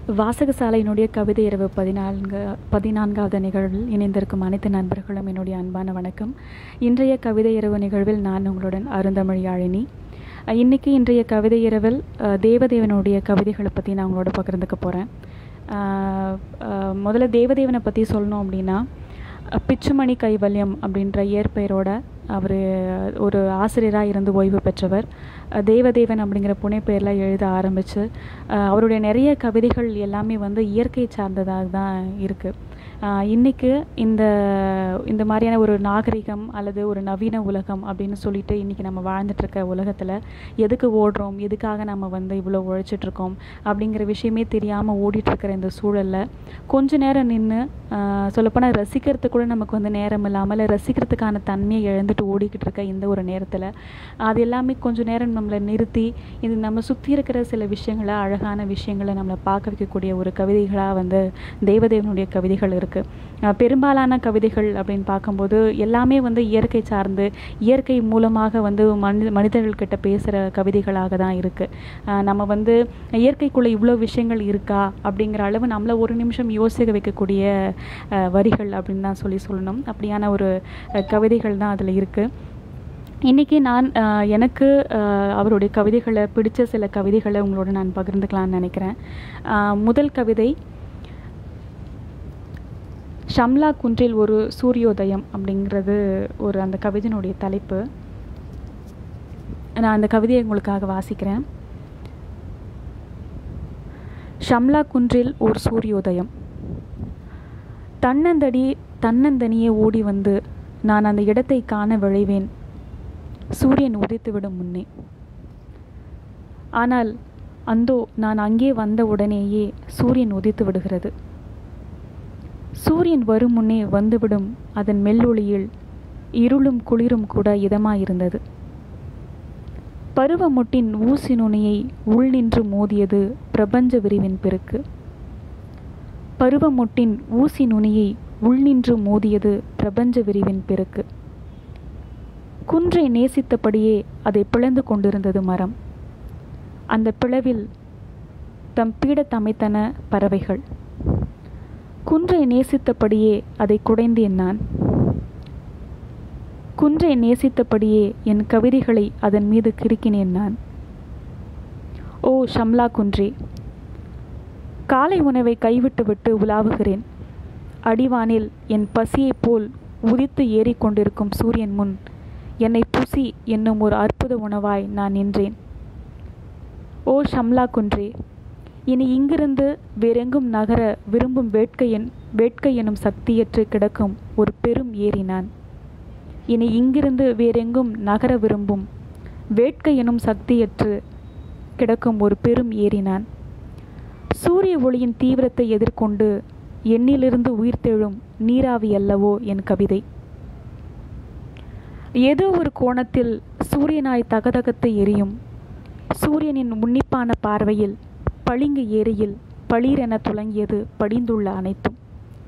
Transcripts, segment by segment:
வாசகசாலையினுடைய கவிதை இரவு பதினான்கு பதினான்காவது நிகழ்வில் இணைந்திருக்கும் அனைத்து நண்பர்களும் என்னுடைய அன்பான வணக்கம் இன்றைய கவிதை இரவு நிகழ்வில் நான் உங்களுடன் அருந்தமிழ் யாழினி அஹ் இன்னைக்கு இன்றைய கவிதை இரவில் அஹ், தேவதேவனுடைய கவிதைகளை பற்றி நான் உங்களோட பகிர்ந்துக்க போகிறேன் முதல்ல தேவதேவனை பற்றி சொல்லணும் அப்படின்னா அஹ், பிச்சுமணி கைவல்யம் அப்படின்ற இயற்பெயரோட அவர் ஒரு ஆசிரியராக இருந்து ஓய்வு பெற்றவர் அஹ், தேவதேவன் அப்படிங்கிற புனைப்பெயரில் எழுத ஆரம்பித்து அவருடைய நிறைய கவிதைகள் எல்லாமே வந்து இயற்கை சார்ந்ததாக தான் இருக்குது இன்றைக்கு இந்த இந்த மாதிரியான ஒரு நாகரிகம் அல்லது ஒரு நவீன உலகம் அப்படின்னு சொல்லிட்டு இன்றைக்கி நம்ம வாழ்ந்துட்டுருக்க உலகத்தில் எதுக்கு ஓடுறோம் எதுக்காக நம்ம வந்து இவ்வளோ உழைச்சிட்ருக்கோம் அப்படிங்கிற விஷயமே தெரியாமல் ஓடிட்டுருக்கிற இந்த சூழலில் கொஞ்ச நேரம் நின்று சொல்லப்போனால் ரசிக்கிறதுக்கு கூட நமக்கு வந்து நேரம் இல்லாமல் ரசிக்கிறதுக்கான தன்மையை இழந்துட்டு ஓடிக்கிட்டு இருக்க இந்த ஒரு நேரத்தில் அது எல்லாமே கொஞ்ச நேரம் நம்மளை நிறுத்தி இது நம்ம சுற்றி இருக்கிற சில விஷயங்களை அழகான விஷயங்களை நம்மளை பார்க்க வைக்கக்கூடிய ஒரு கவிதைகளாக வந்து தேவதேவனுடைய கவிதைகள் இருக்குது பெரும்பாலான கவிதைகள் அப்படின்னு பார்க்கும்போது எல்லாமே வந்து இயற்கை சார்ந்து இயற்கை மூலமாக வந்து மனி மனிதர்கள்கிட்ட பேசுகிற கவிதைகளாக தான் இருக்குது நம்ம வந்து இயற்கைக்குள்ளே இவ்வளோ விஷயங்கள் இருக்கா அப்படிங்கிற அளவு நம்மளை ஒரு நிமிஷம் யோசிக்க வைக்கக்கூடிய அஹ், வரிகள் அப்படின்னு தான் சொல்லி சொல்லணும் அப்படியான ஒரு அஹ், கவிதைகள் தான் அதில் இருக்குது இன்றைக்கி நான் அஹ், எனக்கு அஹ், அவருடைய கவிதைகளை பிடிச்ச சில கவிதைகளை உங்களோட நான் பகிர்ந்துக்கலாம்னு நினைக்கிறேன் அஹ், முதல் கவிதை ஷம்லா குன்றில் ஒரு சூரியோதயம் அப்படிங்கிறது ஒரு அந்த கவிதையினுடைய தலைப்பு நான் அந்த கவிதையை உங்களுக்காக வாசிக்கிறேன் ஷம்லா குன்றில் ஒரு சூரியோதயம் தன்னந்தடி தன்னந்தனியே ஓடி வந்து நான் அந்த இடத்தை காண விழைவேன் சூரியன் உதித்துவிடும் முன்னே ஆனால் அந்தோ நான் அங்கே வந்த உடனேயே சூரியன் உதித்து விடுகிறது சூரியன் வரும் முன்னே வந்துவிடும் அதன் மெல்லொளியில் இருளும் குளிரும் கூட இதமாயிருந்தது பருவமொட்டின் ஊசி நுனியை உள்நின்று மோதியது பிரபஞ்ச விரிவின் பெருக்கு பருவமொட்டின் ஊசி நுனியை உள்நின்று மோதியது பிரபஞ்ச விரிவின் பெருக்கு குன்றை நேசித்தபடியே அதை பிளந்து கொண்டிருந்தது மரம் அந்த பிளவில் தம் பீடத்தமைத்தன பறவைகள் குன்றை நேசித்தபடியே அதை குடைந்தேன் நான் குன்றை நேசித்தபடியே என் கவிதைகளை அதன் மீது கிறுக்கினேன் நான் ஓ ஷம்லா குன்றே காலை உணவை கைவிட்டுவிட்டு உலாவுகிறேன் அடிவானில் என் பசியைப் போல் உதித்து ஏறிக்கொண்டிருக்கும் சூரியன் முன் என்னை புசி என்னும் ஒரு அற்புத உணவாய் நான் நின்றேன் ஓ ஷம்லா குன்றே இனி இங்கிருந்து வேறெங்கும் நகர விரும்பும் வேட்கை என் வேட்கை எனும் சக்தியற்று கிடக்கும் ஒரு பெரும் ஏரி நான் இனி இங்கிருந்து வேறெங்கும் நகர விரும்பும் வேட்கை எனும் சக்தியற்று கிடக்கும் ஒரு பெரும் ஏரி நான் சூரிய ஒளியின் தீவிரத்தை எதிர்கொண்டு எண்ணிலிருந்து உயிர்த்தெழும் நீராவி அல்லவோ என் கவிதை ஏதோ ஒரு கோணத்தில் சூரியனாய் தகதகத்து எரியும் சூரியனின் உன்னிப்பான பார்வையில் பளிங்கு ஏரியில் பளீரென துளங்கியது படிந்துள்ள அனைத்தும்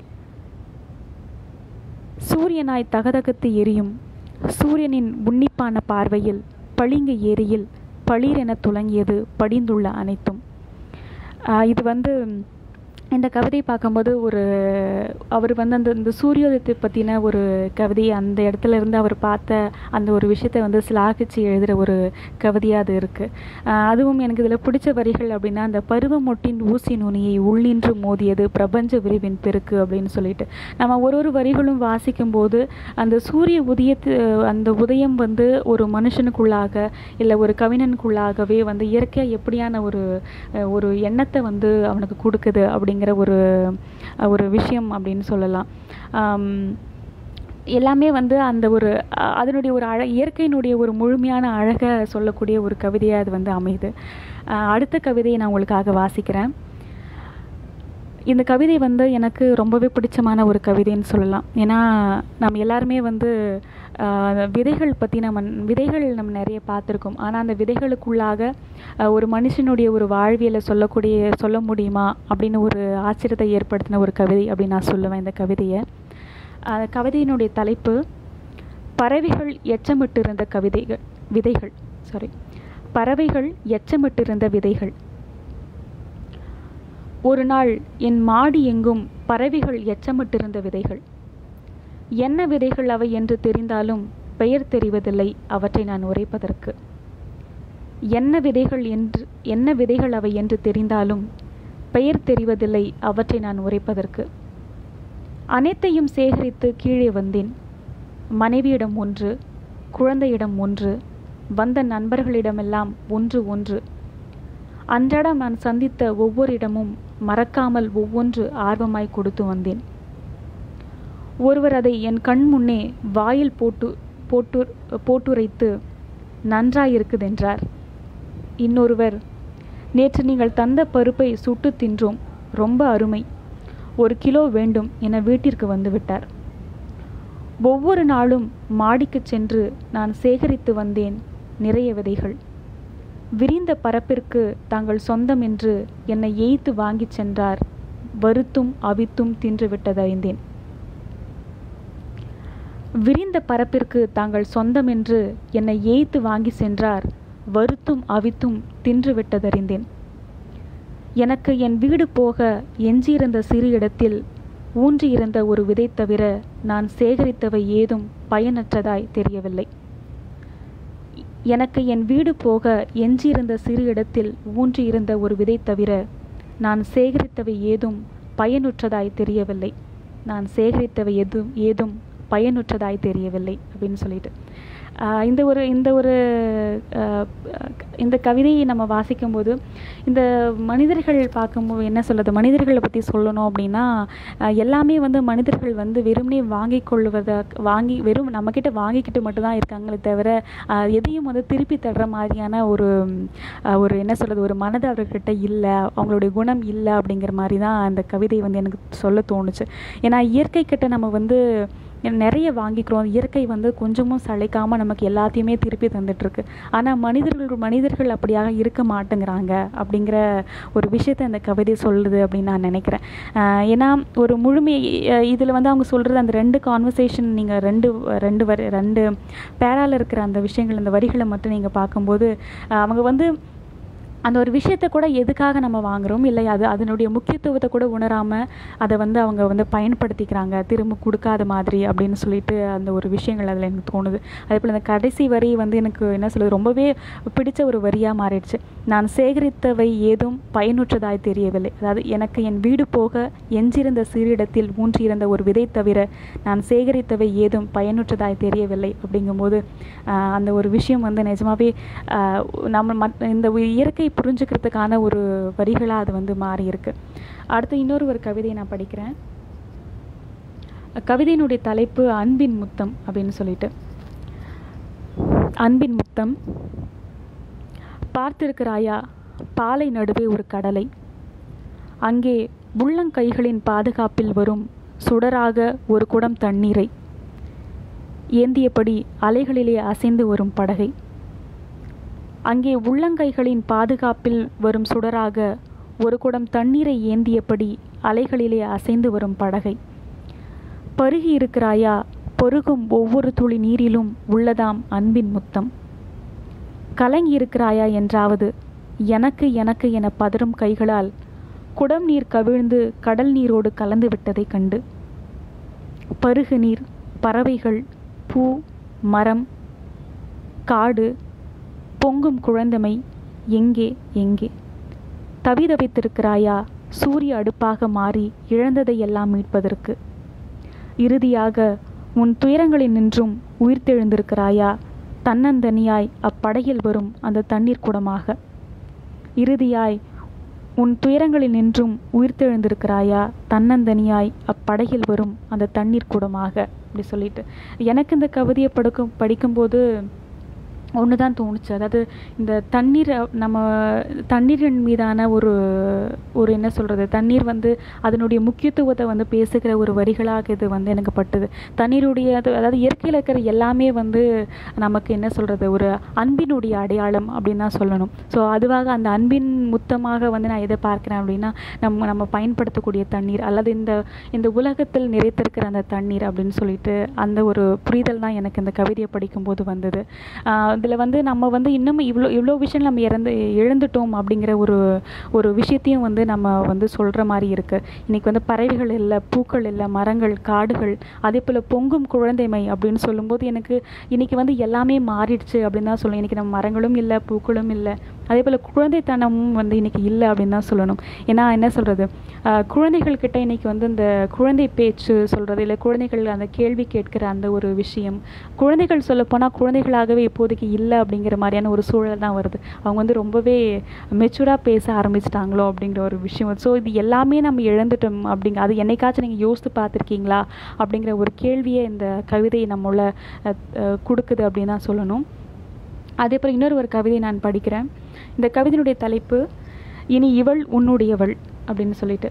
சூரியனாய் தகதகத்து எரியும் சூரியனின் உன்னிப்பான பார்வையில் பளிங்கு ஏரியில் பளீரென துளங்கியது படிந்துள்ள அனைத்தும் ஆஹ் இது வந்து இந்த கவிதை பார்க்கும்போது ஒரு அவர் வந்து அந்த இந்த சூரியோதயத்தை பற்றின ஒரு கவிதை அந்த இடத்துல இருந்து அவர் பார்த்த அந்த ஒரு விஷயத்தை வந்து சிலாகிச்சு எழுதுகிற ஒரு கவிதையாக அது இருக்குது அதுவும் எனக்கு இதில் பிடிச்ச வரிகள் அப்படின்னா அந்த பருவமொட்டின் ஊசி நுனியை உள்ளின்று மோதியது பிரபஞ்ச விரிவின் பெருக்கு அப்படின்னு சொல்லிட்டு நம்ம ஒரு ஒரு வரிகளும் வாசிக்கும்போது அந்த சூரிய உதயத்து அந்த உதயம் வந்து ஒரு மனுஷனுக்குள்ளாக இல்லை ஒரு கவிஞனுக்குள்ளாகவே வந்து இயற்கையாக எப்படியான ஒரு அஹ், ஒரு எண்ணத்தை வந்து அவனுக்கு கொடுக்குது அப்படிங்கிற ஒரு அஹ், ஒரு விஷயம் அப்படின்னு சொல்லலாம் ஆம், எல்லாமே வந்து அந்த ஒரு அஹ், அதனுடைய ஒரு அழ இயற்கையினுடைய ஒரு முழுமையான அழகை சொல்லக்கூடிய ஒரு கவிதையாக அது வந்து அமையுது அஹ், அடுத்த கவிதையை நான் உங்களுக்காக வாசிக்கிறேன் இந்த கவிதை வந்து எனக்கு ரொம்பவே பிடிச்சமான ஒரு கவிதைன்னு சொல்லலாம் ஏன்னா நம்ம எல்லாருமே வந்து ஆஹ், விதைகள் பற்றி நம்ம விதைகள் நம்ம நிறைய பார்த்துருக்கோம் ஆனால் அந்த விதைகளுக்குள்ளாக ஆஹ், ஒரு மனுஷனுடைய ஒரு வாழ்வியலை சொல்லக்கூடிய சொல்ல முடியுமா அப்படின்னு ஒரு ஆச்சரியத்தை ஏற்படுத்தின ஒரு கவிதை அப்படின்னு நான் சொல்லுவேன் இந்த கவிதையை ஆஹ், கவிதையினுடைய தலைப்பு பறவைகள் எச்சமிட்டிருந்த கவிதைகள் விதைகள் சாரி பறவைகள் எச்சமிட்டிருந்த விதைகள் ஒரு நாள் என் மாடி எங்கும் பறவைகள் எச்சமிட்டிருந்த விதைகள் என்ன விதைகள் அவை என்று தெரிந்தாலும் பெயர் தெரிவதில்லை அவற்றை நான் உரைப்பதற்கு என்ன விதைகள் என்று என்ன விதைகள் அவை என்று தெரிந்தாலும் பெயர் தெரிவதில்லை அவற்றை நான் உரைப்பதற்கு அனைத்தையும் சேகரித்து கீழே வந்தேன் மனைவியிடம் ஒன்று குழந்தையிடம் ஒன்று வந்த நண்பர்களிடமெல்லாம் ஒன்று ஒன்று அன்றாடம் நான் சந்தித்த ஒவ்வொரு இடமும் மறக்காமல் ஒவ்வொன்று ஆர்வமாய் கொடுத்து வந்தேன் ஒருவர் அதை என் கண் முன்னே வாயில் போட்டு போட்டு போட்டுரைத்து நன்றாயிருக்குதென்றார் இன்னொருவர் நேற்று நீங்கள் தந்த பருப்பை சுட்டு தின்றோம் ரொம்ப அருமை ஒரு கிலோ வேண்டும் என வீட்டிற்கு வந்துவிட்டார் ஒவ்வொரு நாளும் மாடிக்கு சென்று நான் சேகரித்து வந்தேன் நிறைய விதைகள் விரிந்த பரப்பிற்கு தாங்கள் சொந்தம் என்று என்னை ஏய்த்து வாங்கிச் சென்றார் வருத்தும் அவித்தும் தின்று விட்டதறிந்தேன் விரிந்த பரப்பிற்கு தாங்கள் சொந்தம் என்று என்னை ஏய்த்து வாங்கி சென்றார் வருத்தும் அவித்தும் தின்று விட்டதறிந்தேன் எனக்கு என் வீடு போக எஞ்சியிருந்த சிறு இடத்தில் ஊன்றியிருந்த ஒரு விதை தவிர நான் சேகரித்தவை ஏதும் பயனற்றதாய் தெரியவில்லை எனக்கு என் வீடு போக எஞ்சியிருந்த சிறு இடத்தில் ஊன்றியிருந்த ஒரு விதை தவிர நான் சேகரித்தவை ஏதும் பயனுற்றதாய் தெரியவில்லை நான் சேகரித்தவை எதுவும் ஏதும் பயனுற்றதாய் தெரியவில்லை அப்படின்னு சொல்லிட்டு ஆஹ் இந்த ஒரு இந்த ஒரு ஆஹ் இந்த கவிதையை நம்ம வாசிக்கும்போது இந்த மனிதர்கள் பார்க்கும்போது என்ன சொல்கிறது மனிதர்களை பற்றி சொல்லணும் அப்படின்னா ஆஹ் எல்லாமே வந்து மனிதர்கள் வந்து வெறுமனே வாங்கி கொள்வதை வாங்கி வெறும் நம்மக்கிட்ட வாங்கிக்கிட்டு மட்டும்தான் இருக்காங்களே தவிர ஆஹ் எதையும் வந்து திருப்பி தர்ற மாதிரியான ஒரு ஆஹ் ஒரு என்ன சொல்கிறது ஒரு மனது அவர்கிட்ட இல்லை அவங்களுடைய குணம் இல்லை அப்படிங்கிற மாதிரி தான் அந்த கவிதை வந்து எனக்கு சொல்ல தோணுச்சு ஏன்னா இயற்கை கிட்ட நம்ம வந்து நிறைய வாங்கிக்கிறோம் இயற்கை வந்து கொஞ்சமும் சளைக்காமல் நமக்கு எல்லாத்தையுமே திருப்பி தந்துட்டுருக்கு ஆனால் மனிதர்கள் மனிதர்கள் அப்படியாக இருக்க மாட்டேங்கிறாங்க அப்படிங்கிற ஒரு விஷயத்தை அந்த கவிதை சொல்லுது அப்படின்னு நான் நினைக்கிறேன் ஆஹ் ஏன்னா ஒரு முழுமை இதில் வந்து அவங்க சொல்கிறது அந்த ரெண்டு கான்வர்சேஷன் நீங்கள் ரெண்டு ரெண்டு வரி ரெண்டு பேரால இருக்கிற அந்த விஷயங்கள் அந்த வரிகளை மட்டும் நீங்கள் பார்க்கும்போது ஆஹ் அவங்க வந்து அந்த ஒரு விஷயத்தை கூட எதுக்காக நம்ம வாங்குறோம் இல்லை அது அதனுடைய முக்கியத்துவத்தை கூட உணராமல் அதை வந்து அவங்க வந்து பயன்படுத்திக்கிறாங்க திரும்ப கொடுக்காத மாதிரி அப்படின்னு சொல்லிட்டு அந்த ஒரு விஷயங்கள் அதில் எனக்கு தோணுது அதே போல் அந்த கடைசி வரி வந்து எனக்கு என்ன சொல்லுது ரொம்பவே பிடிச்ச ஒரு வரியாக மாறிடுச்சு நான் சேகரித்தவை ஏதும் பயனுற்றதாய் தெரியவில்லை அதாவது எனக்கு என் வீடு போக எஞ்சிருந்த சிறிடத்தில் ஊன்றியிருந்த ஒரு விதை தவிர நான் சேகரித்தவை ஏதும் பயனுற்றதாய் தெரியவில்லை அப்படிங்கும்போது ஆஹ் அந்த ஒரு விஷயம் வந்து நிஜமாவே ஆஹ் நம்ம மத் இந்த இயற்கை புரிஞ்சுக்கிறதுக்கான ஒரு வரிகளாக அது வந்து மாறி இருக்கு அடுத்து இன்னொரு ஒரு கவிதையை நான் படிக்கிறேன் கவிதையினுடைய தலைப்பு அன்பின் முத்தம் அப்படின்னு சொல்லிட்டு அன்பின் முத்தம் பார்த்திருக்கிறாயா பாலை நடுவே ஒரு கடலை அங்கே உள்ளங்கைகளின் பாதுகாப்பில் வரும் சுடராக ஒரு குடம் தண்ணீரை ஏந்தியபடி அலைகளிலே அசைந்து வரும் படகை அங்கே உள்ளங்கைகளின் பாதுகாப்பில் வரும் சுடராக ஒரு குடம் தண்ணீரை ஏந்தியபடி அலைகளிலே அசைந்து வரும் படகை பருகி இருக்கிறாயா பொருகும் ஒவ்வொரு துளி நீரிலும் உள்ளதாம் அன்பின் முத்தம் கலங்கி இருக்கிறாயா என்றாவது எனக்கு எனக்கு என பதறும் கைகளால் குடம் நீர் கவிழ்ந்து கடல் நீரோடு கலந்து விட்டதை கண்டு பருகு நீர் பறவைகள் பூ மரம் காடு பொங்கும் குழந்தமை எங்கே எங்கே தவிதவித்திருக்கிறாயா சூரிய அடுப்பாக மாறி இழந்ததை எல்லாம் மீட்பதற்கு இறுதியாக உன் துயரங்களில் நின்றும் உயிர்த்தெழுந்திருக்கிறாயா தன்னந்தனியாய் அப்படகில் வரும் அந்த தண்ணீர் குடமாக இறுதியாய் உன் துயரங்களில் நின்றும் உயிர்த்தெழுந்திருக்கிறாயா தன்னந்தனியாய் அப்படகில் வரும் அந்த தண்ணீர் குடமாக அப்படி சொல்லிட்டு எனக்கு இந்த கவிதையை படுக்கும் படிக்கும்போது ஒன்று தான் தோணுச்சு அதாவது இந்த தண்ணீர் நம்ம தண்ணீரின் மீதான ஒரு ஒரு என்ன சொல்கிறது தண்ணீர் வந்து அதனுடைய முக்கியத்துவத்தை வந்து பேசுகிற ஒரு வரிகளாக இது வந்து எனக்கு பட்டுது தண்ணீருடைய அது அதாவது இயற்கையில் இருக்கிற எல்லாமே வந்து நமக்கு என்ன சொல்கிறது ஒரு அன்பினுடைய அடையாளம் அப்படின்னு தான் சொல்லணும் ஸோ அதுவாக அந்த அன்பின் முத்தமாக வந்து நான் எதை பார்க்குறேன் அப்படின்னா நம்ம நம்ம பயன்படுத்தக்கூடிய தண்ணீர் அல்லது இந்த இந்த உலகத்தில் நிறைத்திருக்கிற அந்த தண்ணீர் அப்படின்னு சொல்லிட்டு அந்த ஒரு புரிதல் தான் எனக்கு இந்த கவிதையை படிக்கும்போது வந்தது ஆஹ் அதில் வந்து நம்ம வந்து இன்னும் இவ்வளோ இவ்வளோ விஷயம் நம்ம இறந்து இழந்துட்டோம் அப்படிங்கிற ஒரு ஒரு விஷயத்தையும் வந்து நம்ம வந்து சொல்கிற மாதிரி இருக்குது இன்றைக்கி வந்து பறவைகள் இல்லை பூக்கள் இல்லை மரங்கள் காடுகள் அதே போல் பொங்கும் குழந்தைமை அப்படின்னு சொல்லும்போது எனக்கு இன்றைக்கி வந்து எல்லாமே மாறிடுச்சு அப்படின்னு தான் சொல்லணும் இன்றைக்கி நம்ம மரங்களும் இல்லை பூக்களும் இல்லை அதே போல் குழந்தைத்தனமும் வந்து இன்றைக்கி இல்லை அப்படின்னு தான் சொல்லணும் ஏன்னா என்ன சொல்கிறது குழந்தைகள் கிட்ட இன்றைக்கி வந்து இந்த குழந்தை பேச்சு சொல்கிறது இல்லை குழந்தைகள் அந்த கேள்வி கேட்கிற அந்த ஒரு விஷயம் குழந்தைகள் சொல்லப்போனால் குழந்தைகளாகவே இப்போதைக்கு இல்லை அப்படிங்கிற மாதிரியான ஒரு சூழல் தான் வருது அவங்க வந்து ரொம்பவே மெச்சூராக பேச ஆரம்பிச்சிட்டாங்களோ அப்படிங்கிற ஒரு விஷயம் ஸோ இது எல்லாமே நம்ம இழந்துட்டோம் அப்படிங்க அது என்னைக்காச்சும் நீங்கள் யோசித்து பார்த்துருக்கீங்களா அப்படிங்கிற ஒரு கேள்வியை இந்த கவிதை நம்மள அஹ், அஹ், கொடுக்குது அப்படின்னு தான் சொல்லணும் அதே போல் இன்னொரு ஒரு கவிதை நான் படிக்கிறேன் இந்த கவிதையினுடைய தலைப்பு இனி இவள் உன்னுடையவள் அப்படின்னு சொல்லிட்டு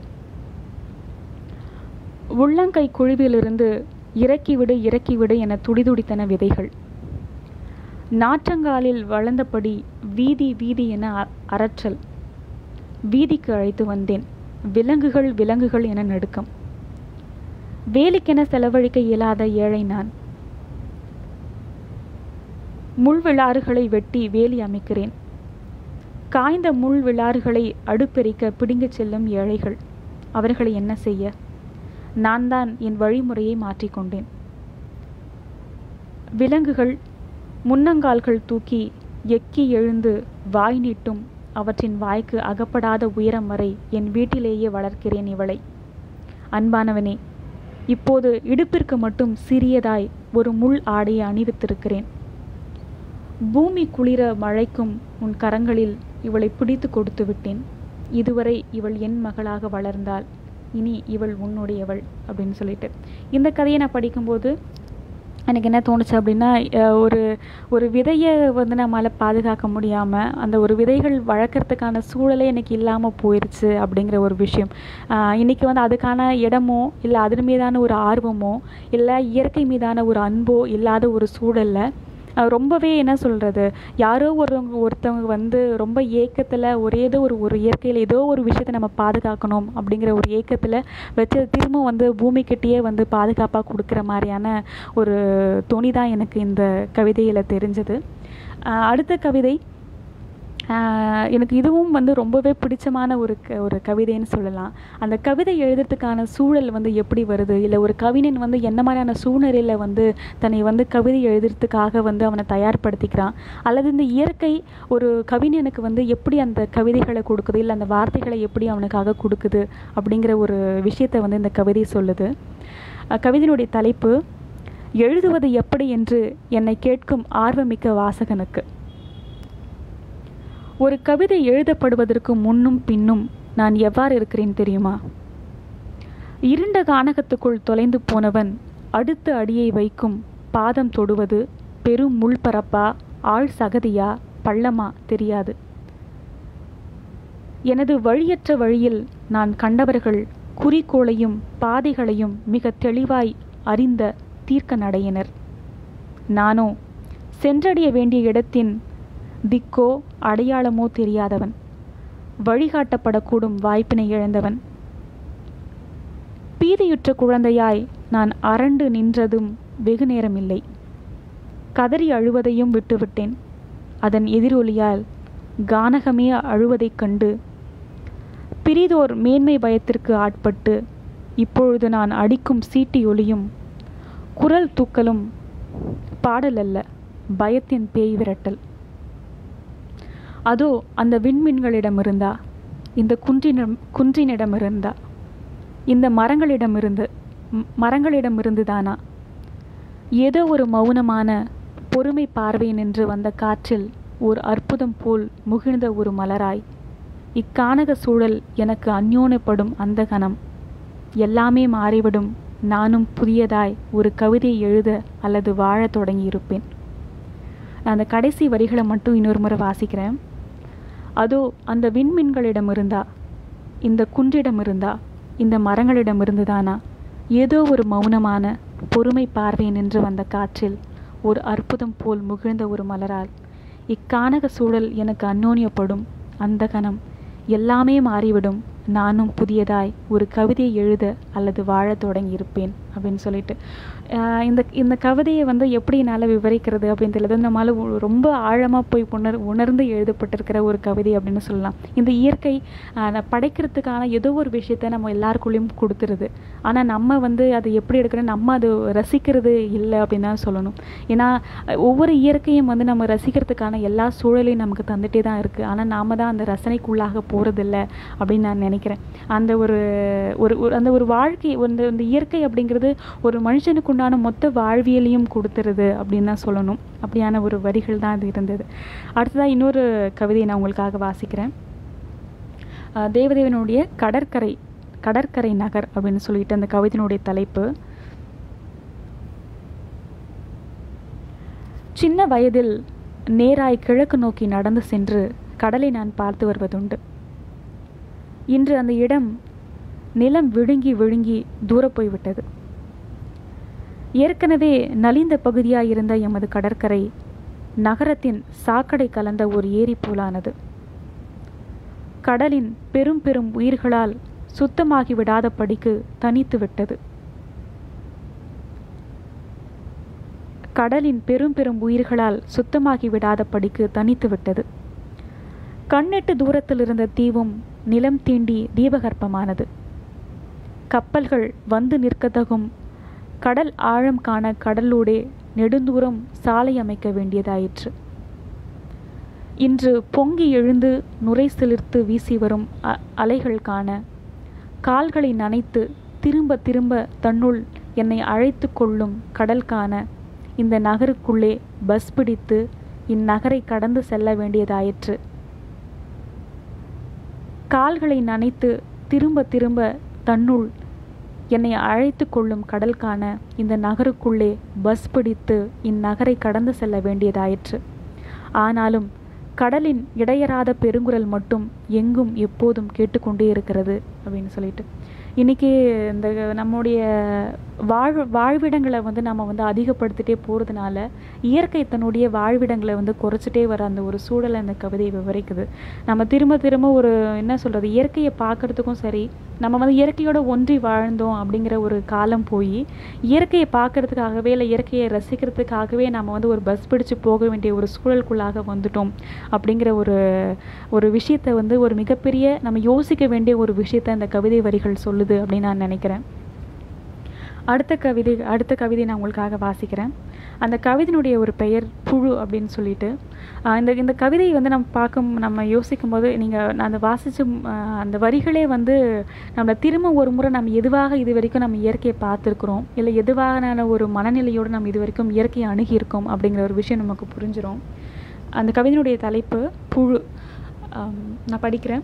உள்ளங்கை குழிவிலிருந்து இறக்கிவிடு இறக்கிவிடு என துடிதுடித்தன விதைகள் நாற்றங்காலில் வளர்ந்தபடி வீதி வீதி என அ- அரற்றல் வீதிக்கு அழைத்து வந்தேன் விலங்குகள் விலங்குகள் என நடுக்கம் வேலைக்கென செலவழிக்க இயலாத ஏழை நான் முள் விளாறுகளை வெட்டி வேலி அமைக்கிறேன் காய்ந்த முள் விளாறுகளை அடுப்பெரிக்க பிடுங்கிச் செல்லும் ஏழைகள் அவர்களை என்ன செய்ய நான் தான் என் வழிமுறையை மாற்றிக்கொண்டேன் விலங்குகள் முன்னங்கால்கள் தூக்கி எக்கி எழுந்து வாய் நீட்டும் அவற்றின் வாய்க்கு அகப்படாத உயரம் வரை என் வீட்டிலேயே வளர்க்கிறேன் இவளை அன்பானவனே இப்போது இடுப்பிற்கு மட்டும் சிறியதாய் ஒரு முள் ஆடையை அணிவித்திருக்கிறேன் பூமி குளிர மழைக்கும் உன் கரங்களில் இவளை பிடித்து கொடுத்து விட்டேன் இதுவரை இவள் என் மகளாக வளர்ந்தாள் இனி இவள் உன்னுடையவள் அப்படின்னு சொல்லிட்டு இந்த கதையை நான் படிக்கும்போது எனக்கு என்ன தோணுச்சு அப்படின்னா அஹ், ஒரு ஒரு விதையை வந்து நம்மளால் பாதுகாக்க முடியாமல் அந்த ஒரு விதைகள் வளர்க்குறதுக்கான சூழலே எனக்கு இல்லாமல் போயிடுச்சு அப்படிங்கிற ஒரு விஷயம் ஆஹ், இன்னைக்கு வந்து அதுக்கான இடமோ இல்லை அதன் மீதான ஒரு ஆர்வமோ இல்லை இயற்கை மீதான ஒரு அன்போ இல்லாத ஒரு சூழல்ல அஹ், ரொம்பவே என்ன சொல்கிறது யாரோ ஒருவங்க ஒருத்தவங்க வந்து ரொம்ப ஏக்கத்தில் ஒரே ஏதோ ஒரு ஒரு இயற்கையில் ஏதோ ஒரு விஷயத்தை நம்ம பாதுகாக்கணும் அப்படிங்கிற ஒரு ஏக்கத்தில் வச்சு திரும்ப வந்து பூமிக்கிட்டேயே வந்து பாதுகாப்பாக கொடுக்குற மாதிரியான ஒரு துணி தான் எனக்கு இந்த கவிதையில் தெரிஞ்சது அஹ், அடுத்த கவிதை ஆஹ் எனக்கு இதுவும் வந்து ரொம்பவே பிடிச்சமான ஒரு க ஒரு கவிதைன்னு சொல்லலாம் அந்த கவிதை எழுதுறதுக்கான சூழல் வந்து எப்படி வருது இல்லை ஒரு கவிஞன் வந்து என்ன மாதிரியான சூழ்நிலையில் வந்து தன்னை வந்து கவிதை எழுதுறதுக்காக வந்து அவனை தயார்படுத்திக்கிறான் அல்லது இந்த இயற்கை ஒரு கவிஞனுக்கு வந்து எப்படி அந்த கவிதைகளை கொடுக்குது இல்லை அந்த வார்த்தைகளை எப்படி அவனுக்காக கொடுக்குது அப்படிங்கிற ஒரு விஷயத்தை வந்து இந்த கவிதை சொல்லுது அஹ் கவிதையினுடைய தலைப்பு எழுதுவது எப்படி என்று என்னை கேட்கும் ஆர்வமிக்க வாசகனுக்கு ஒரு கவிதை எழுதப்படுவதற்கு முன்னும் பின்னும் நான் எவ்வாறு இருக்கிறேன் தெரியுமா இருண்ட கானகத்துக்குள் தொலைந்து போனவன் அடுத்த அடியை வைக்கும் பாதம் தொடுவது பெரும் முள்பரப்பா ஆழ் சகதியா பள்ளமா தெரியாது எனது வழியற்ற வழியில் நான் கண்டவர்கள் குறிக்கோளையும் பாதைகளையும் மிக தெளிவாய் அறிந்த தீர்க்க நடையினர் நானோ சென்றடைய வேண்டிய இடத்தின் திக்கோ அடையாளமோ தெரியாதவன் வழிகாட்டப்படக்கூடும் வாய்ப்பினை இழந்தவன் பீதியுற்ற குழந்தையாய் நான் அரண்டு நின்றதும் வெகு நேரமில்லை கதறி அழுவதையும் விட்டுவிட்டேன் அதன் எதிரொலியால் கானகமே அழுவதைக் கண்டு பிரிதோர் மேன்மை பயத்திற்கு ஆட்பட்டு இப்பொழுது நான் அடிக்கும் சீட்டி ஒலியும் குரல் தூக்கலும் பாடல் அல்ல பயத்தின் பேய் விரட்டல் அதோ அந்த விண்மீன்களிடமிருந்தா இந்த குன்றினம் குன்றினிடமிருந்தா இந்த மரங்களிடமிருந்து ம், மரங்களிடமிருந்து தானா ஏதோ ஒரு மௌனமான பொறுமை பார்வை நின்று வந்த காற்றில் ஓர் அற்புதம் போல் முகிழ்ந்த ஒரு மலராய் இக்கானக சூழல் எனக்கு அந்யோனப்படும் அந்த கணம் எல்லாமே மாறிவிடும் நானும் புதியதாய் ஒரு கவிதை எழுத அல்லது வாழத் தொடங்கியிருப்பேன் நான் அந்த கடைசி வரிகளை மட்டும் இன்னொரு முறை வாசிக்கிறேன் அதோ அந்த விண்மீன்களிடமிருந்தா இந்த குன்றிடமிருந்தா இந்த மரங்களிடமிருந்து தானா ஏதோ ஒரு மௌனமான பொறுமை பார்வை நின்று வந்த காற்றில் ஒரு அற்புதம் போல் முகிழ்ந்த ஒரு மலரால் இக்கானக சூழல் எனக்கு அந்யோன்யப்படும் அந்த கணம் எல்லாமே மாறிவிடும் நானும் புதியதாய் ஒரு கவிதையை எழுத அல்லது வாழத் தொடங்கி இருப்பேன் அப்படின்னு சொல்லிட்டு ஆஹ் இந்த இந்த கவிதையை வந்து எப்படி என்னால் விவரிக்கிறது அப்படின்னு தெரியல இது நம்மளால் ஒ- ரொம்ப ஆழமாக போய் உணர் உணர்ந்து எழுதப்பட்டிருக்கிற ஒரு கவிதை அப்படின்னு சொல்லலாம் இந்த இயற்கை ஆஹ் நான் படைக்கிறதுக்கான ஏதோ ஒரு விஷயத்த நம்ம எல்லாருக்குள்ளேயும் கொடுத்துருது ஆனால் நம்ம வந்து அதை எப்படி எடுக்கிறோம் நம்ம அது ரசிக்கிறது இல்லை அப்படின்னு தான் சொல்லணும் ஏன்னா அஹ் ஒவ்வொரு இயற்கையும் வந்து நம்ம ரசிக்கிறதுக்கான எல்லா சூழலையும் நமக்கு தந்துட்டே தான் இருக்குது ஆனால் நாம தான் அந்த ரசனைக்குள்ளாக போகிறதில்ல அப்படின்னு நான் நினைக்கிறேன் அந்த ஒரு ஒரு ஒரு- அந்த ஒரு வாழ்க்கை அந்த அந்த இயற்கை அப்படிங்கிறது ஒரு மனுஷனுக்குண்டான மொத்த வாழ்வியலையும் கொடுத்துருது அப்படின்னு தான் சொல்லணும் அப்படியான ஒரு வரிகள் தான் அது இருந்தது அடுத்ததாக இன்னொரு கவிதையை நான் உங்களுக்காக வாசிக்கிறேன் அஹ் தேவதேவனுடைய கடற்கரை கடற்கரை நகர் அப்படின்னு சொல்லிட்டு அந்த கவிதையினுடைய தலைப்பு சின்ன வயதில் நேராய் கிழக்கு நோக்கி நடந்து சென்று கடலை நான் பார்த்து வருவதுண்டு இன்று அந்த இடம் நிலம் விழுங்கி விழுங்கி தூரப் போய்விட்டது ஏற்கனவே நலிந்த பகுதியாயிருந்த எமது கடற்கரை நகரத்தின் சாக்கடை கலந்த ஒரு ஏரி போலானது கடலின் பெரும் பெரும் உயிர்களால் சுத்தமாகி விடாதபடிக்கு தனித்து விட்டது கடலின் பெரும் பெரும் உயிர்களால் சுத்தமாகி விடாதபடிக்கு தனித்து விட்டது கண்ணெட்டு தூரத்தில் இருந்த தீவும் நிலம் தீண்டி தீபகற்பமானது கப்பல்கள் வந்து நிற்கத்தகும் கடல் ஆழம் காண கடலூடே நெடுந்தூரம் சாலை அமைக்க வேண்டியதாயிற்று இன்று பொங்கி எழுந்து நுரை சிலிர்த்து வீசி வரும் அ- அலைகள் காண கால்களை நனைத்து திரும்ப திரும்ப தன்னுள் என்னை அழைத்து கொள்ளும் கடல் காண இந்த நகருக்குள்ளே பஸ் பிடித்து இந்நகரை கடந்து செல்ல வேண்டியதாயிற்று கால்களை நனைத்து திரும்ப திரும்ப தன்னுள் என்னை அழைத்து கொள்ளும் கடல் காண இந்த நகருக்குள்ளே பஸ் பிடித்து இந்நகரை கடந்து செல்ல வேண்டியதாயிற்று ஆனாலும் கடலின் இடையறாத பெருங்குரல் மட்டும் எங்கும் எப்போதும் கேட்டுக்கொண்டே இருக்கிறது அப்படின்னு சொல்லிட்டு இன்னைக்கு இந்த நம்முடைய வாழ் வாழ்விடங்களை வந்து நம்ம வந்து அதிகப்படுத்திட்டே போகிறதுனால இயற்கை தன்னுடைய வாழ்விடங்களை வந்து குறைச்சிட்டே வர அந்த ஒரு சூழலை அந்த கவிதை விவரிக்குது நம்ம திரும்ப திரும்ப ஒரு என்ன சொல்கிறது இயற்கையை பார்க்கறதுக்கும் சரி நம்ம வந்து இயற்கையோட ஒன்றி வாழ்ந்தோம் அப்படிங்கிற ஒரு காலம் போய் இயற்கையை பார்க்கறதுக்காகவே இல்லை இயற்கையை ரசிக்கிறதுக்காகவே நம்ம வந்து ஒரு பஸ் பிடிச்சு போக வேண்டிய ஒரு சூழலுக்குள்ளாக வந்துட்டோம் அப்படிங்கிற ஒரு ஒரு விஷயத்தை வந்து ஒரு மிகப்பெரிய நம்ம யோசிக்க வேண்டிய ஒரு விஷயத்தை அந்த கவிதை வரிகள் சொல்லுது அப்படின்னு நான் நினைக்கிறேன் அடுத்த கவிதை அடுத்த கவிதை நான் உங்களுக்காக வாசிக்கிறேன் அந்த கவிதையினுடைய ஒரு பெயர் புழு அப்படின்னு சொல்லிட்டு ஆஹ் இந்த இந்த கவிதையை வந்து நம்ம பார்க்கும் நம்ம யோசிக்கும் போது நீங்கள் அந்த வாசிச்ச ஆஹ் அந்த வரிகளே வந்து நம்மளை திரும்ப ஒரு முறை நம்ம எதுவாக இது வரைக்கும் நம்ம இயற்கையை பார்த்துருக்குறோம் இல்லை எதுவான ஒரு மனநிலையோடு நம்ம இது வரைக்கும் இயற்கையை அணுகியிருக்கோம் அப்படிங்கிற ஒரு விஷயம் நமக்கு புரிஞ்சிடும் அந்த கவிதையினுடைய தலைப்பு புழு ஆம், நான் படிக்கிறேன்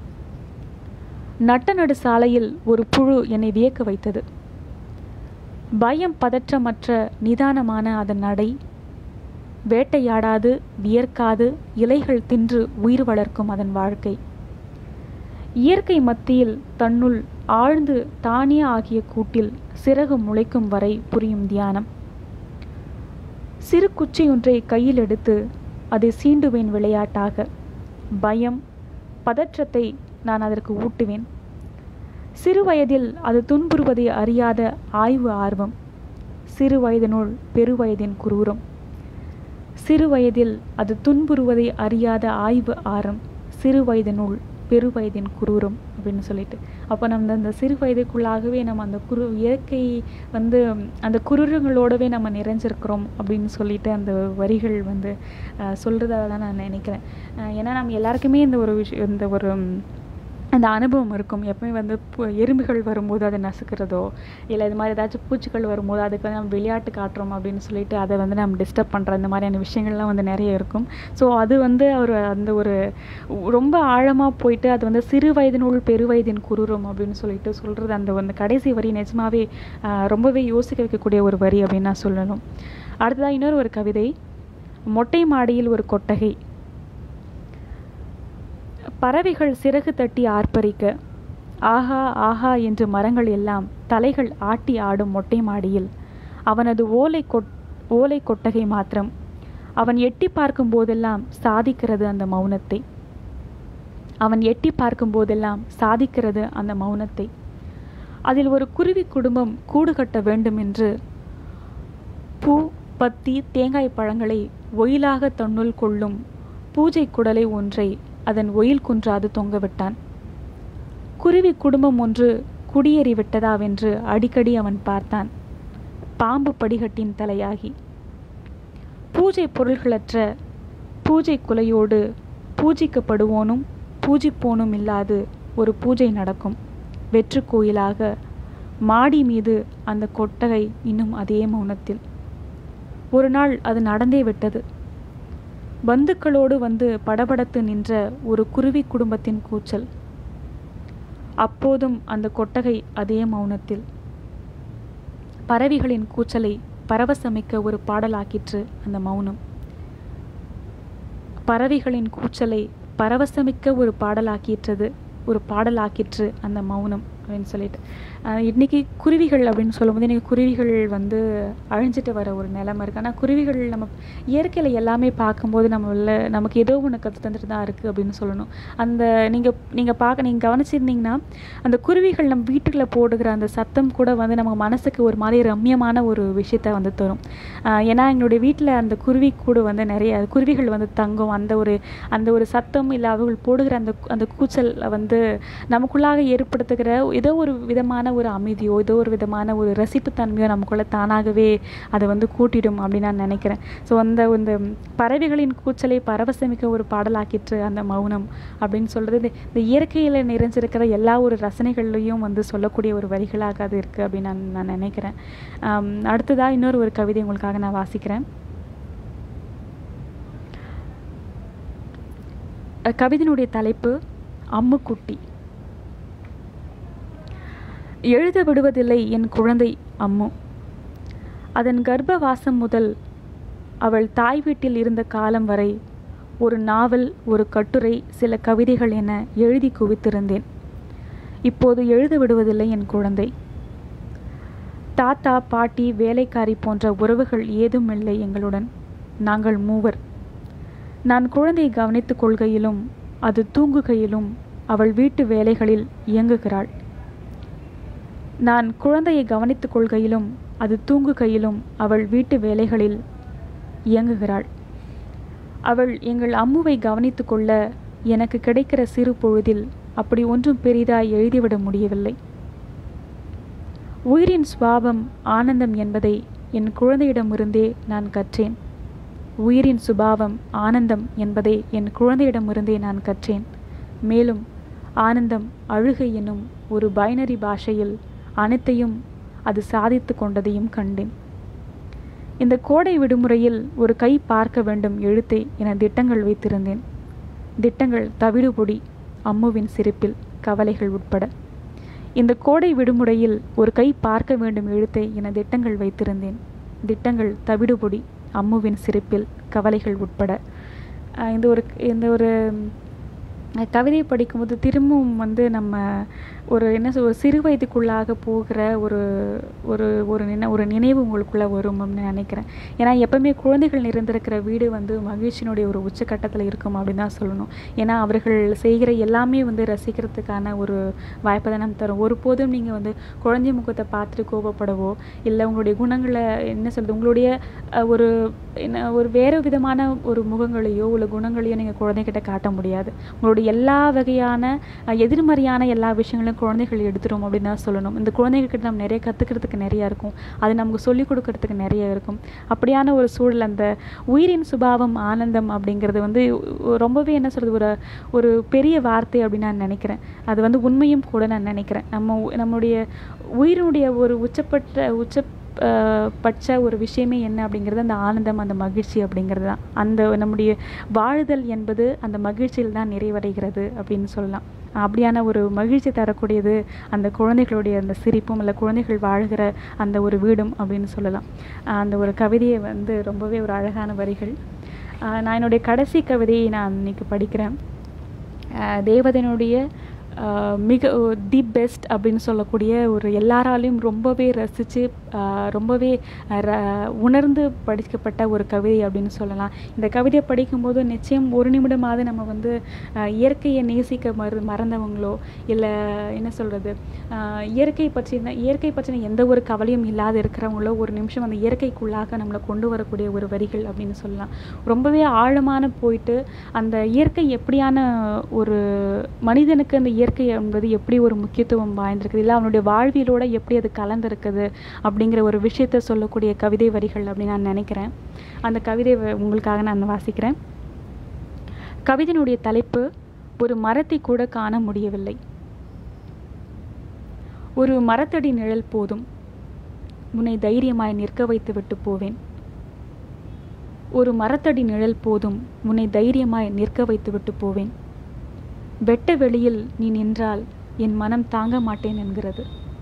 நட்ட நடு சாலையில் ஒரு புழு என்னை வியக்க வைத்தது பயம் பதற்றமற்ற நிதானமான அதன் நடை வேட்டையாடாது வியர்க்காது இலைகள் தின்று உயிர் வளர்க்கும் அதன் வாழ்க்கை இயற்கை மத்தியில் தன்னுள் ஆழ்ந்து தானிய ஆகிய கூட்டில் சிறகு முளைக்கும் வரை புரியும் தியானம் சிறு குச்சி ஒன்றை கையில் எடுத்து அதை சீண்டுவேன் விளையாட்டாக பயம் பதற்றத்தை நான் அதற்கு ஊட்டுவேன் சிறு வயதில் அது துன்புறுவதை அறியாத ஆய்வு ஆர்வம் சிறு வயதினுள் பெருவயதின் குரூரம் சிறு வயதில் அது துன்புறுவதை அறியாத ஆய்வு ஆரம் சிறு வயதினுள் பெருவயதின் குரூரம் அப்படின்னு சொல்லிட்டு அப்போ நம்ம அந்த சிறு வயதுக்குள்ளாகவே நம்ம அந்த குரு இயற்கை வந்து அந்த குரூரங்களோடவே நம்ம நிறைஞ்சிருக்கிறோம் அப்படின்னு சொல்லிட்டு அந்த வரிகள் வந்து சொல்கிறதா தான் நான் நினைக்கிறேன் அஹ் ஏன்னா நம்ம எல்லாருக்குமே இந்த ஒரு விஷயம் இந்த ஒரு ம், அந்த அனுபவம் இருக்கும் எப்பவுமே வந்து பு- எறும்புகள் வரும்போது அதை நசுக்கிறதோ இல்லை இது மாதிரி ஏதாச்சும் பூச்சிகள் வரும்போது அதுக்கு வந்து நம்ம விளையாட்டு காட்டுறோம் அப்படின்னு சொல்லிட்டு அதை வந்து நம்ம டிஸ்டர்ப் பண்ணுற இந்த மாதிரியான விஷயங்கள்லாம் வந்து நிறைய இருக்கும் ஸோ அது வந்து ஒரு அந்த ஒரு உ- ரொம்ப ஆழமாக போயிட்டு அது வந்து சிறு வயதினுள் பெருவயதின் குரூரம் அப்படின்னு சொல்லிட்டு சொல்கிறது அந்த அந்த கடைசி வரி நிஜமாவே ஆஹ், ரொம்பவே யோசிக்க வைக்கக்கூடிய ஒரு வரி அப்படின்னு நான் சொல்லணும் அடுத்ததாக இன்னொரு ஒரு கவிதை மொட்டை மாடியில் ஒரு கொட்டகை பறவைகள் சிறகு தட்டி ஆர்ப்பரிக்க ஆஹா ஆஹா என்று மரங்கள் எல்லாம் தலைகள் ஆட்டி ஆடும் மொட்டை மாடியில் அவனது ஓலை கொட் ஓலை கொட்டகை மாத்திரம் அவன் எட்டி பார்க்கும் போதெல்லாம் சாதிக்கிறது அந்த மௌனத்தை அவன் எட்டி பார்க்கும் போதெல்லாம் சாதிக்கிறது அந்த மௌனத்தை அதில் ஒரு குருவி குடும்பம் கூடு கட்ட வேண்டும் என்று பூ பத்தி தேங்காய் பழங்களை ஒயிலாக தன்னுள் கொள்ளும் பூஜை குடலை ஒன்றை அதன் ஒயில் குன்றாது தொங்கவிட்டான் குருவி குடும்பம் ஒன்று குடியேறி விட்டதாவென்று அடிக்கடி அவன் பார்த்தான் பாம்பு படிகட்டின் தலையாகி பூஜை பொருள்களற்ற பூஜை குலையோடு பூஜிக்கப்படுவோனும் பூஜிப்போனும் இல்லாது ஒரு பூஜை நடக்கும் வெற்று கோயிலாக மாடி மீது அந்த கொட்டகை இன்னும் அதே மௌனத்தில் ஒரு நாள் அது நடந்தே விட்டது பந்துக்களோடு வந்து படபடத்து நின்ற ஒரு குருவி குடும்பத்தின் கூச்சல் அப்போதும் அந்த கொட்டகை அதே மௌனத்தில் பறவைகளின் கூச்சலை பரவசமிக்க ஒரு பாடலாக்கிற்று அந்த மௌனம் பறவைகளின் கூச்சலை பரவசமிக்க ஒரு பாடலாக்கிற்றது ஒரு பாடலாக்கிற்று அந்த மௌனம் அப்படின்னு சொல்லிட்டு ஆஹ் இன்னைக்கு குருவிகள் அப்படின்னு சொல்லும்போது இன்னைக்கு குருவிகள் வந்து அழிஞ்சிட்டு வர ஒரு நிலைமை இருக்குது ஆனால் குருவிகள் நம்ம இயற்கையில் எல்லாமே பார்க்கும்போது நம்மள நமக்கு ஏதோ ஒன்று கற்று தந்துட்டு தான் இருக்குது அப்படின்னு சொல்லணும் அந்த நீங்கள் நீங்கள் பார்க்க நீங்கள் கவனிச்சிருந்தீங்கன்னா அந்த குருவிகள் நம்ம வீட்டுக்குள்ள போடுகிற அந்த சத்தம் கூட வந்து நம்ம மனசுக்கு ஒரு மாதிரி ரம்யமான ஒரு விஷயத்தை வந்து தரும் ஆஹ் ஏன்னா எங்களுடைய வீட்டில் அந்த குருவி கூடு வந்து நிறைய குருவிகள் வந்து தங்கும் அந்த ஒரு அந்த ஒரு சத்தம் இல்லை அவர்கள் போடுகிற அந்த அந்த கூச்சல் வந்து நமக்குள்ளாக ஏற்படுத்துகிற ஏதோ ஒரு விதமான ஒரு அமைதியோ ஏதோ ஒரு விதமான ஒரு ரசிப்புத்தன்மையோ நமக்குள்ள தானாகவே அதை வந்து கூட்டிடும் அப்படின்னு நான் நினைக்கிறேன் ஸோ அந்த இந்த பறவைகளின் கூச்சலை பரவசமிக்க ஒரு பாடலாக்கிற்று அந்த மௌனம் அப்படின்னு சொல்கிறது இந்த இந்த இயற்கையில் நிறைஞ்சிருக்கிற எல்லா ஒரு ரசனைகள்லையும் வந்து சொல்லக்கூடிய ஒரு வரிகளாக அது இருக்குது அப்படின்னு நான் நான் நினைக்கிறேன் ஆம், அடுத்ததா இன்னொரு ஒரு கவிதை உங்களுக்காக நான் வாசிக்கிறேன் அஹ் கவிதையினுடைய தலைப்பு அம்முக்குட்டி எழுத விடுவதில்லை என் குழந்தை அம்மு அதன் கர்ப்பவாசம் முதல் அவள் தாய் வீட்டில் இருந்த காலம் வரை ஒரு நாவல் ஒரு கட்டுரை சில கவிதைகள் என எழுதி குவித்திருந்தேன் இப்போது எழுத விடுவதில்லை என் குழந்தை தாத்தா பாட்டி வேலைக்காரி போன்ற உறவுகள் ஏதும் இல்லை எங்களுடன் நாங்கள் மூவர் நான் குழந்தையை கவனித்துக் கொள்கையிலும் அது தூங்குகையிலும் அவள் வீட்டு வேலைகளில் இயங்குகிறாள் நான் குழந்தையை கவனித்துக் கொள்கையிலும் அது தூங்குகையிலும் அவள் வீட்டு வேலைகளில் இயங்குகிறாள் அவள் எங்கள் அம்முவை கவனித்துக் கொள்ள எனக்கு கிடைக்கிற சிறு பொழுதில் அப்படி ஒன்றும் பெரிதாய் எழுதிவிட முடியவில்லை உயிரின் சுபாவம் ஆனந்தம் என்பதை என் குழந்தையிடமிருந்தே நான் கற்றேன் உயிரின் சுபாவம் ஆனந்தம் என்பதை என் குழந்தையிடமிருந்தே நான் கற்றேன் மேலும் ஆனந்தம் அழுகை எனும் ஒரு பைனரி பாஷையில் அனைத்தையும் அது சாதித்து கொண்டதையும் கண்டேன் இந்த கோடை விடுமுறையில் ஒரு கை பார்க்க வேண்டும் எழுத்தை என திட்டங்கள் வைத்திருந்தேன் திட்டங்கள் தவிடுபொடி அம்முவின் சிரிப்பில் கவலைகள் உட்பட இந்த கோடை விடுமுறையில் ஒரு கை பார்க்க வேண்டும் எழுத்தை என திட்டங்கள் வைத்திருந்தேன் திட்டங்கள் தவிடுபொடி அம்முவின் சிரிப்பில் கவலைகள் உட்பட அஹ் இந்த ஒரு இந்த ஒரு ம், கவிதை படிக்கும்போது திரும்பவும் வந்து நம்ம ஒரு என்ன சொல் ஒரு சிறு வயதுக்குள்ளாக போகிற ஒரு ஒரு ஒரு நினை ஒரு நினைவு உங்களுக்குள்ளே வரும் அப்படின்னு நினைக்கிறேன் ஏன்னா எப்பவுமே குழந்தைகள் நிறைந்திருக்கிற வீடு வந்து மகிழ்ச்சியினுடைய ஒரு உச்சக்கட்டத்தில் இருக்கும் அப்படின்னு தான் சொல்லணும் ஏன்னா அவர்கள் செய்கிற எல்லாமே வந்து ரசிக்கிறதுக்கான ஒரு வாய்ப்பை தான் நம்ம தரும் ஒருபோதும் நீங்கள் வந்து குழந்தை முகத்தை பார்த்துட்டு கோபப்படவோ இல்லை உங்களுடைய குணங்களை என்ன சொல்றது உங்களுடைய அஹ், ஒரு என்ன ஒரு வேறு விதமான ஒரு முகங்களையோ இல்லை குணங்களையோ நீங்கள் குழந்தைகிட்ட காட்ட முடியாது உங்களுடைய எல்லா வகையான அஹ், எதிர்மறையான எல்லா விஷயங்களையும் குழந்தைகள் எடுத்துரும் அப்படின்னு தான் சொல்லணும் இந்த குழந்தைகிட்ட நம்ம நிறைய கற்றுக்கிறதுக்கு நிறைய இருக்கும் அது நமக்கு சொல்லிக் கொடுக்கறதுக்கு நிறைய இருக்கும் அப்படியான ஒரு சூழல் அந்த உயிரின் சுபாவம் ஆனந்தம் அப்படிங்கிறது வந்து ஒ- ரொம்பவே என்ன சொல்கிறது ஒரு ஒரு பெரிய வார்த்தை அப்படின்னு நான் நினைக்கிறேன் அது வந்து உண்மையும் கூட நான் நினைக்கிறேன் நம்ம உ- நம்மளுடைய உயிரினுடைய ஒரு உச்சப்பட்ட உச்ச அஹ், பட்ச ஒரு விஷயமே என்ன அப்படிங்கிறது அந்த ஆனந்தம் அந்த மகிழ்ச்சி அப்படிங்கிறது தான் அந்த நம்முடைய வாழுதல் என்பது அந்த மகிழ்ச்சியில் தான் நிறைவடைகிறது அப்படின்னு சொல்லலாம் அப்படியான ஒரு மகிழ்ச்சி தரக்கூடியது அந்த குழந்தைகளுடைய அந்த சிரிப்பும் இல்லை குழந்தைகள் வாழ்கிற அந்த ஒரு வீடும் அப்படின்னு சொல்லலாம் அஹ் அந்த ஒரு கவிதையை வந்து ரொம்பவே ஒரு அழகான வரிகள் அஹ் நான் என்னுடைய கடைசி கவிதையை நான் இன்னைக்கு படிக்கிறேன் அஹ் தேவதனுடைய ஆஹ் மிக தி பெஸ்ட் அப்படின்னு சொல்லக்கூடிய ஒரு எல்லாராலையும் ரொம்பவே ரசித்து ரொம்பவே ர- உணர்ந்து படிக்கப்பட்ட ஒரு கவிதை அப்படின்னு சொல்லலாம் இந்த கவிதையை படிக்கும்போது நிச்சயம் ஒரு நிமிடமாவது நம்ம வந்து ஆஹ் இயற்கையை நேசிக்க மறு மறந்தவங்களோ இல்லை என்ன சொல்கிறது இயற்கை பற்றின இயற்கை பற்றின எந்த ஒரு கவலையும் இல்லாத இருக்கிறவங்களோ ஒரு நிமிஷம் அந்த இயற்கைக்குள்ளாக நம்மளை கொண்டு வரக்கூடிய ஒரு வரிகள் அப்படின்னு சொல்லலாம் ரொம்பவே ஆழமான போயிட்டு அந்த இயற்கை எப்படியான ஒரு மனிதனுக்கு அந்த இயற்கை என்பது எப்படி ஒரு முக்கியத்துவம் வாய்ந்திருக்குது இல்லை அவனுடைய வாழ்வியலோட எப்படி அது கலந்திருக்குது அப்படிங்கிற ஒரு விஷயத்தை சொல்லக்கூடிய கவிதை வரிகள் அப்படின்னு நான் நினைக்கிறேன் அந்த கவிதை வ- உங்களுக்காக நான் வாசிக்கிறேன் கவிதையினுடைய தலைப்பு ஒரு மரத்தை கூட காண முடியவில்லை ஒரு மரத்தடி நிழல் போதும் உன்னை தைரியமாய் நிற்க வைத்து விட்டு போவேன் ஒரு மரத்தடி நிழல் போதும் உன்னை தைரியமாய் நிற்க வைத்து விட்டு போவேன் வெட்ட வெளியில் நீ நின்றால் என் மனம் தாங்க மாட்டேன் என்கிறது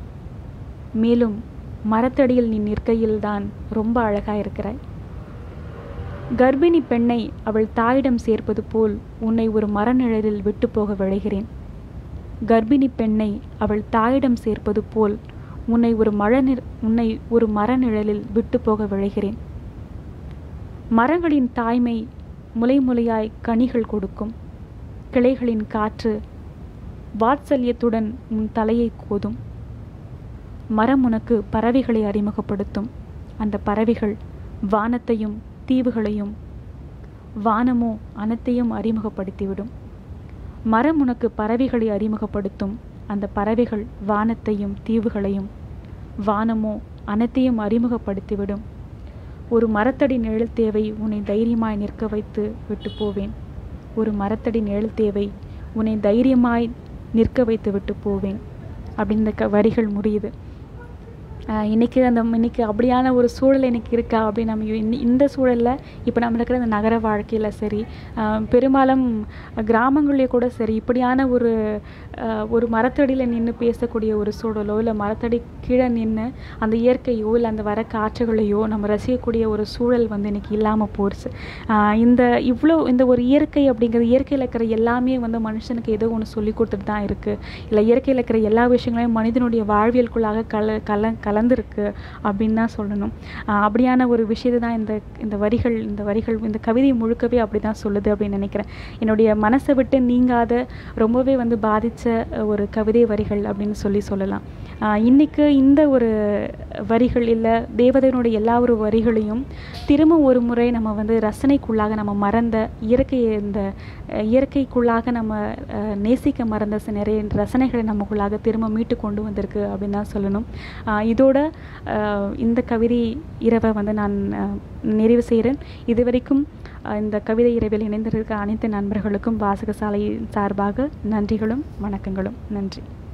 மேலும் மரத்தடியில் நீ நிற்கையில்தான் ரொம்ப அழகாய் இருக்கிறாய் கர்ப்பிணி பெண்ணை அவள் தாயிடம் சேர்ப்பது போல் உன்னை ஒரு மரநிழலில் விட்டு போக விழைகிறேன் கர்ப்பிணி பெண்ணை அவள் தாயிடம் சேர்ப்பது போல் உன்னை ஒரு மழை உன்னை ஒரு மரநிழலில் விட்டு போக விழைகிறேன் மரங்களின் தாய்மை முலை முலையாய் கனிகள் கொடுக்கும் கிளைகளின் காற்று வாத்சல்யத்துடன் உன் தலையை கோதும் மரம் உனக்கு பறவைகளை அறிமுகப்படுத்தும் அந்த பறவைகள் வானத்தையும் தீவுகளையும் வானமோ அனைத்தையும் அறிமுகப்படுத்திவிடும் மரம் உனக்கு பறவைகளை அறிமுகப்படுத்தும் அந்த பறவைகள் வானத்தையும் தீவுகளையும் வானமோ அனைத்தையும் அறிமுகப்படுத்திவிடும் ஒரு மரத்தடி நிழல் தேவை உன்னை தைரியமாய் நிற்க வைத்து விட்டு போவேன் ஒரு மரத்தடி நிழல் தேவை உன்னை தைரியமாய் நிற்க வைத்து விட்டு போவேன் அப்படின்னு இந்த க வரிகள் முடியுது ஆஹ் இன்னைக்கு அந்த இன்னைக்கு அப்படியான ஒரு சூழல் எனக்கு இருக்கா அப்படின்னு நம்ம இந்த- இந்த சூழலில் இப்போ நம்ம இருக்கிற இந்த நகர வாழ்க்கையில் சரி ஆஹ் பெரும்பாலும் கிராமங்களிலே கூட சரி இப்படியான ஒரு ஆஹ் ஒரு மரத்தடியில் நின்று பேசக்கூடிய ஒரு சூழலோ இல்லை மரத்தடி கீழே நின்று அந்த இயற்கையோ இல்லை அந்த வர காற்றுகளையோ நம்ம ரசிக்கக்கூடிய ஒரு சூழல் வந்து இன்னைக்கு இல்லாமல் போயிடுச்சு ஆஹ் இந்த இவ்வளோ இந்த ஒரு இயற்கை அப்படிங்கிறது இயற்கையில் இருக்கிற எல்லாமே வந்து மனுஷனுக்கு ஏதோ ஒன்று சொல்லி கொடுத்துட்டு தான் இருக்குது இல்லை இயற்கையில் இருக்கிற எல்லா விஷயங்களையும் மனிதனுடைய வாழ்வியலுக்குள்ளாக கல கல கலந்துருக்கு அப்படின்னு தான் சொல்லணும் ஆஹ் அப்படியான ஒரு விஷயத்தை தான் இந்த இந்த வரிகள் இந்த வரிகள் இந்த கவிதை முழுக்கவே அப்படி தான் சொல்லுது அப்படின்னு நினைக்கிறேன் என்னுடைய மனசை விட்டு நீங்காத ரொம்பவே வந்து பாதித்த ஒரு கவிதை வரிகள் அப்படின்னு சொல்லி சொல்லலாம் ஆஹ் இன்னைக்கு இந்த ஒரு வரிகள் இல்லை தேவதையினுடைய எல்லா ஒரு வரிகளையும் திரும்ப ஒரு முறை நம்ம வந்து ரசனைக்குள்ளாக நம்ம மறந்த இயற்கையை இந்த அஹ், இயற்கைக்குள்ளாக நம்ம அஹ், நேசிக்க மறந்த சில நிறைய ரசனைகளை நமக்குள்ளாக திரும்ப மீட்டு கொண்டு வந்திருக்கு அப்படின்னு தான் சொல்லணும் ஆஹ் இதோட ஆஹ், இந்த கவிதை இரவை வந்து நான் ஆஹ், நிறைவு செய்கிறேன் இதுவரைக்கும் ஆஹ், இந்த கவிதை இரவில் இணைந்திருக்க அனைத்து நண்பர்களுக்கும் வாசகசாலை சார்பாக நன்றிகளும் வணக்கங்களும் நன்றி